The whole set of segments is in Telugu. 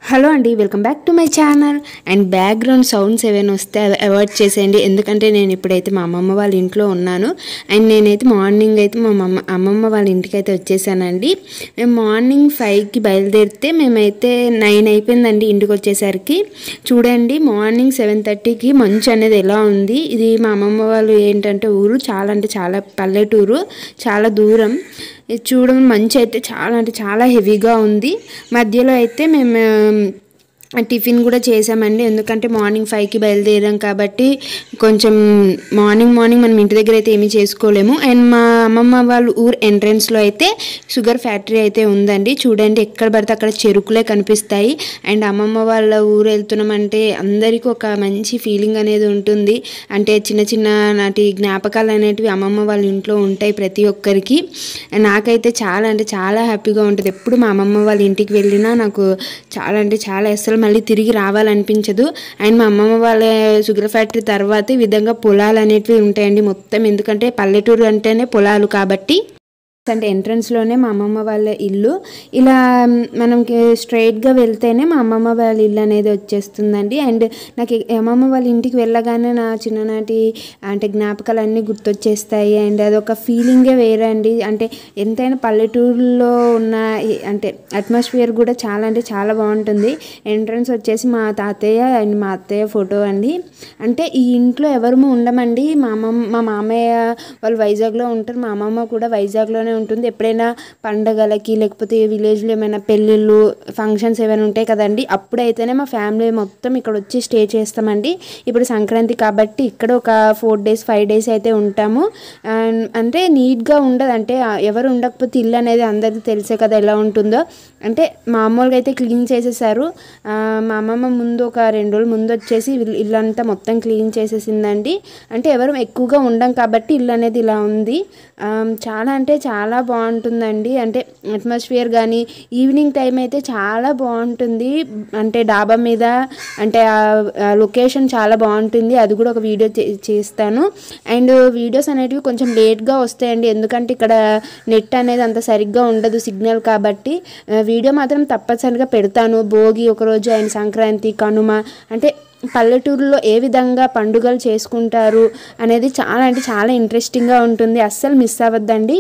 హలో అండి welcome back to my channel and background sounds ఏవైనా వస్తే అవి అవాయిడ్ చేసేయండి ఎందుకంటే నేను ఇప్పుడైతే మా అమ్మమ్మ వాళ్ళ ఇంట్లో ఉన్నాను అండ్ నేనైతే మార్నింగ్ అయితే మా మమ్మ అమ్మమ్మ వాళ్ళ ఇంటికి అయితే వచ్చేసానండి మేము మార్నింగ్ ఫైవ్కి బయలుదేరితే మేమైతే నైన్ అయిపోయిందండి ఇంటికి వచ్చేసరికి చూడండి మార్నింగ్ సెవెన్ థర్టీకి మంచు అనేది ఎలా ఉంది ఇది మా అమ్మమ్మ వాళ్ళు ఏంటంటే ఊరు చాలా అంటే చాలా పల్లెటూరు చాలా దూరం ఇది చూడడం మంచి అయితే చాలా అంటే చాలా హెవీగా ఉంది మధ్యలో అయితే మేము ఆ, టిఫిన్ కూడా చేసామండి ఎందుకంటే మార్నింగ్ ఫైవ్కి బయలుదేరాం కాబట్టి కొంచెం మార్నింగ్ మార్నింగ్ మనం ఇంటి దగ్గర అయితే ఏమీ చేసుకోలేము అండ్ మా అమ్మమ్మ వాళ్ళ ఊరు ఎంట్రన్స్లో అయితే షుగర్ ఫ్యాక్టరీ అయితే ఉందండి చూడండి ఎక్కడ పడితే అక్కడ చెరుకులే కనిపిస్తాయి అండ్ అమ్మమ్మ వాళ్ళ ఊరు వెళ్తున్నామంటే అందరికీ ఒక మంచి ఫీలింగ్ అనేది ఉంటుంది అంటే చిన్న చిన్న నాటి జ్ఞాపకాలు అనేటివి అమ్మమ్మ వాళ్ళ ఇంట్లో ఉంటాయి ప్రతి ఒక్కరికి నాకైతే చాలా అంటే చాలా హ్యాపీగా ఉంటుంది ఎప్పుడు మా అమ్మమ్మ వాళ్ళ ఇంటికి వెళ్ళినా నాకు చాలా అంటే చాలా అసలు మళ్ళీ తిరిగి రావాలనిపించదు అండ్ మా అమ్మమ్మ వాళ్ళ షుగర్ ఫ్యాక్టరీ తర్వాత ఈ విధంగా పొలాలు అనేటివి ఉంటాయండి మొత్తం ఎందుకంటే పల్లెటూరు అంటేనే పొలాలు కాబట్టి అంటే ఎంట్రన్స్లోనే మా అమ్మమ్మ వాళ్ళ ఇల్లు ఇలా మనకి స్ట్రైట్గా వెళ్తేనే మా అమ్మమ్మ వాళ్ళ ఇల్లు అనేది వచ్చేస్తుందండి అండ్ నాకు ఈ అమ్మమ్మ వాళ్ళ ఇంటికి వెళ్ళగానే నా చిన్ననాటి అంటే జ్ఞాపకాలు అన్నీ గుర్తొచ్చేస్తాయి అండ్ అదొక ఫీలింగే వేరే అండి అంటే ఎంతైనా పల్లెటూరులో ఉన్న ఈ- అంటే అట్మాస్ఫియర్ కూడా చాలా అంటే చాలా బాగుంటుంది ఎంట్రన్స్ వచ్చేసి మా తాతయ్య అండ్ మా అత్తయ్య ఫోటో అండి అంటే ఈ ఇంట్లో ఎవరము ఉండమండి మా అమ్మమ్మ మా మామయ్య వాళ్ళు వైజాగ్లో ఉంటారు మా అమ్మమ్మ కూడా వైజాగ్లోనే ఉంటుంది ఎప్పుడైనా పండగలకి లేకపోతే విలేజ్లో ఏమైనా పెళ్ళిళ్ళు ఫంక్షన్స్ ఏమైనా ఉంటాయి కదండి అప్పుడైతేనే మా ఫ్యామిలీ మొత్తం ఇక్కడ వచ్చి స్టే చేస్తామండి ఇప్పుడు సంక్రాంతి కాబట్టి ఇక్కడ ఒక ఫోర్ డేస్ ఫైవ్ డేస్ అయితే ఉంటాము అండ్ అంటే నీట్గా ఉండదు అంటే ఆ, ఎవరు ఉండకపోతే ఇల్లు అనేది అందరికీ తెలిసే కదా ఎలా ఉంటుందో అంటే మామూలుగా అయితే క్లీన్ చేసేసారు ఆ, మా అమ్మమ్మ ముందు ఒక రెండు రోజులు ముందు వచ్చేసి ఇల్లు- ఇల్లంతా మొత్తం క్లీన్ చేసేసిందండి అంటే ఎవరు ఎక్కువగా ఉండం కాబట్టి ఇల్లు అనేది ఇలా ఉంది ఆ, చాలా అంటే చాలా బాగుంటుందండి అంటే అట్మాస్ఫియర్ కానీ ఈవినింగ్ టైం అయితే చాలా బాగుంటుంది అంటే డాబా మీద అంటే ఆ లొకేషన్ చాలా బాగుంటుంది అది కూడా ఒక వీడియో చే- చేస్తాను అండ్ వీడియోస్ అనేటివి కొంచెం లేట్గా వస్తాయండి ఎందుకంటే ఇక్కడ నెట్ అనేది అంత సరిగ్గా ఉండదు సిగ్నల్ కాబట్టి ఆ, వీడియో మాత్రం తప్పనిసరిగా పెడతాను భోగి ఒకరోజు అండ్ సంక్రాంతి కనుమ అంటే పల్లెటూరులో ఏ విధంగా పండుగలు చేసుకుంటారు అనేది చాలా అంటే చాలా ఇంట్రెస్టింగ్గా ఉంటుంది అస్సలు మిస్ అవ్వద్దండి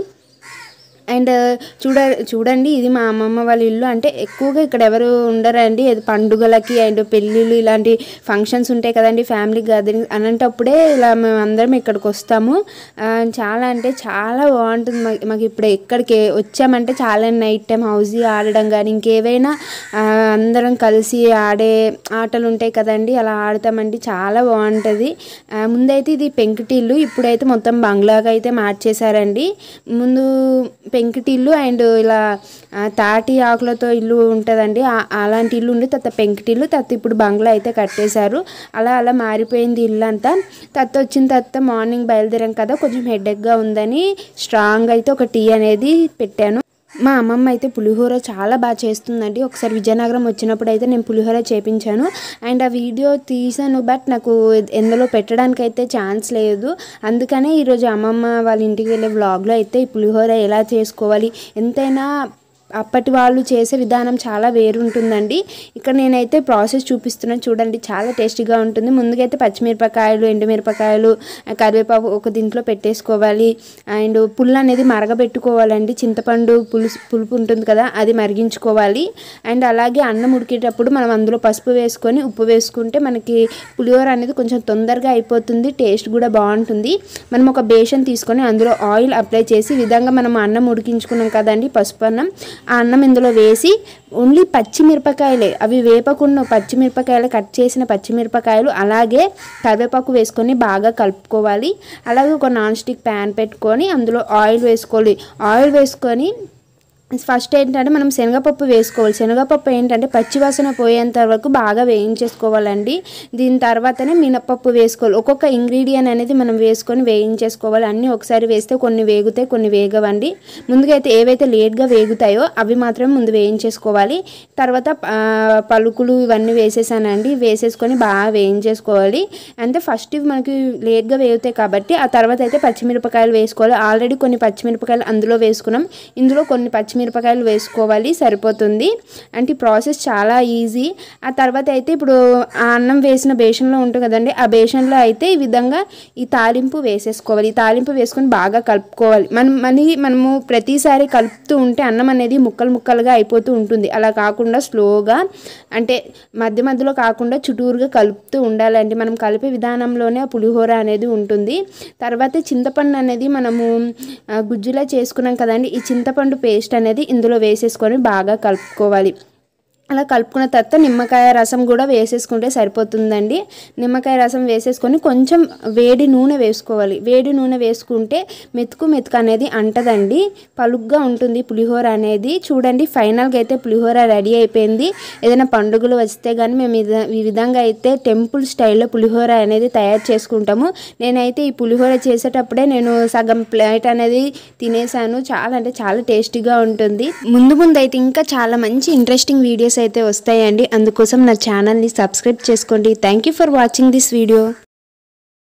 అండ్ చూడ చూడండి ఇది మా అమ్మమ్మ వాళ్ళ ఇల్లు అంటే ఎక్కువగా ఇక్కడ ఎవరు ఉండరండి ఇది పండుగలకి అండ్ పెళ్ళిళ్ళు ఇలాంటి ఫంక్షన్స్ ఉంటాయి కదండి ఫ్యామిలీ గ్యాదరింగ్ అలాంటప్పుడే ఇలా మేము అందరం ఇక్కడికి వస్తాము ఆ, చాలా అంటే చాలా బాగుంటుంది మాకు మాకు ఇప్పుడు ఎక్కడికి వచ్చామంటే చాలా నైట్ టైం హౌజీ ఆడడం కానీ ఇంకేవైనా ఆ, అందరం కలిసి ఆడే ఆటలు ఉంటాయి కదండి అలా ఆడతామండి చాలా బాగుంటుంది ఆ, ముందైతే ఇది పెంకుటిల్లు ఇప్పుడైతే మొత్తం బంగ్లాగా అయితే మార్చేశారండి ముందు పెంకుటిల్లు అండ్ ఇలా ఆ, తాటి ఆకులతో ఇల్లు ఉంటుందండి ఆ- అలాంటి ఇల్లు ఉండి తర్వాత పెంకుటిల్లు తర్వాత ఇప్పుడు బంగ్లా అయితే కట్టేశారు అలా అలా మారిపోయింది ఇల్లు అంతా తర్వాత వచ్చిన తర్వాత మార్నింగ్ బయలుదేరాం కదా కొంచెం హెడేక్గా ఉందని స్ట్రాంగ్ అయితే ఒక టీ అనేది పెట్టాను మా అమ్మమ్మ అయితే పులిహోర చాలా బాగా చేస్తుందండి ఒకసారి విజయనగరం వచ్చినప్పుడు అయితే నేను పులిహోర చేపించాను అండ్ ఆ వీడియో తీసాను బట్ నాకు ఎందులో పెట్టడానికి అయితే ఛాన్స్ లేదు అందుకనే ఈరోజు అమ్మమ్మ వాళ్ళ ఇంటికి వెళ్ళే వ్లాగ్లో అయితే ఈ పులిహోర ఎలా చేసుకోవాలి ఎంతైనా అప్పటి వాళ్ళు చేసే విధానం చాలా వేరుంటుందండి ఇక్కడ నేనైతే ప్రాసెస్ చూపిస్తున్నాను చూడండి చాలా టేస్టీగా ఉంటుంది ముందుకైతే పచ్చిమిరపకాయలు ఎండుమిరపకాయలు కరివేపాకు ఒక దీంట్లో పెట్టేసుకోవాలి అండ్ పుల్ల అనేది మరగబెట్టుకోవాలండి చింతపండు పులుసు పులుపు ఉంటుంది కదా అది మరిగించుకోవాలి అండ్ అలాగే అన్నం ఉడికేటప్పుడు మనం అందులో పసుపు వేసుకొని ఉప్పు వేసుకుంటే మనకి పులిహోర అనేది కొంచెం తొందరగా అయిపోతుంది టేస్ట్ కూడా బాగుంటుంది మనం ఒక బేషన్ తీసుకొని అందులో ఆయిల్ అప్లై చేసి ఈ విధంగా మనం అన్నం ఉడికించుకున్నాం కదండి పసుపు అన్నం ఆ అన్నం ఇందులో వేసి ఓన్లీ పచ్చిమిరపకాయలే అవి వేపకుండా పచ్చిమిరపకాయలు కట్ చేసిన పచ్చిమిరపకాయలు అలాగే కరివేపాకు వేసుకొని బాగా కలుపుకోవాలి అలాగే ఒక నాన్ స్టిక్ ప్యాన్ పెట్టుకొని అందులో ఆయిల్ వేసుకోవాలి ఆయిల్ వేసుకొని ఫస్ట్ ఏంటంటే మనం శనగపప్పు వేసుకోవాలి శనగపప్పు ఏంటంటే పచ్చివాసన పోయేంత వరకు బాగా వేయించేసుకోవాలండి దీని తర్వాతనే మినపప్పు వేసుకోవాలి ఒక్కొక్క ఇంగ్రీడియంట్ అనేది మనం వేసుకొని వేయించేసుకోవాలి అన్నీ ఒకసారి వేస్తే కొన్ని వేగుతాయి కొన్ని వేగవండి ముందుగా అయితే ఏవైతే లేట్గా వేగుతాయో అవి మాత్రమే ముందు వేయించేసుకోవాలి తర్వాత ఆ, పలుకులు ఇవన్నీ వేసేసానండి వేసేసుకొని బాగా వేయించేసుకోవాలి అంటే ఫస్ట్ ఇవి మనకి లేట్గా వేగుతాయి కాబట్టి ఆ తర్వాత అయితే పచ్చిమిరపకాయలు వేసుకోవాలి ఆల్రెడీ కొన్ని పచ్చిమిరపకాయలు అందులో వేసుకున్నాం ఇందులో కొన్ని పచ్చిమిరపకాయలు పచ్చిమిరపకాయలు వేసుకోవాలి సరిపోతుంది అంటే ఈ ప్రాసెస్ చాలా ఈజీ ఆ తర్వాత అయితే ఇప్పుడు ఆ అన్నం వేసిన బేషన్లో ఉంటుంది కదండి ఆ బేషన్లో అయితే ఈ విధంగా ఈ తాలింపు వేసేసుకోవాలి ఈ తాలింపు వేసుకొని బాగా కలుపుకోవాలి మనం మనీ మనము ప్రతిసారి కలుపుతూ ఉంటే అన్నం అనేది ముక్కలు ముక్కలుగా అయిపోతూ ఉంటుంది అలా కాకుండా స్లోగా అంటే మధ్య మధ్యలో కాకుండా చుట్టూరుగా కలుపుతూ ఉండాలండి మనం కలిపే విధానంలోనే ఆ పులిహోర అనేది ఉంటుంది తర్వాత చింతపండు అనేది మనము ఆ, గుజ్జులా చేసుకున్నాం కదండి ఈ చింతపండు పేస్ట్ అనేది ఇందులో వేసేసుకొని బాగా కలుపుకోవాలి అలా కలుపుకున్న తర్వాత నిమ్మకాయ రసం కూడా వేసేసుకుంటే సరిపోతుందండి నిమ్మకాయ రసం వేసేసుకొని కొంచెం వేడి నూనె వేసుకోవాలి వేడి నూనె వేసుకుంటే మెతుకు మెతుకు అనేది అంటదండి పలుగ్గా ఉంటుంది పులిహోర అనేది చూడండి ఫైనల్గా అయితే పులిహోర రెడీ అయిపోయింది ఏదైనా పండుగలు వస్తే కానీ మేము ఇద- ఈ విధంగా అయితే టెంపుల్ స్టైల్లో పులిహోర అనేది తయారు చేసుకుంటాము నేనైతే ఈ పులిహోర చేసేటప్పుడే నేను సగం ప్లేట్ అనేది తినేసాను చాలా అంటే చాలా టేస్టీగా ఉంటుంది ముందు ముందు అయితే ఇంకా చాలా మంచి ఇంట్రెస్టింగ్ వీడియోస్ అయితే వస్తాయండి అందుకోసం నా ఛానల్ని సబ్స్క్రైబ్ చేసుకోండి thank you for watching this video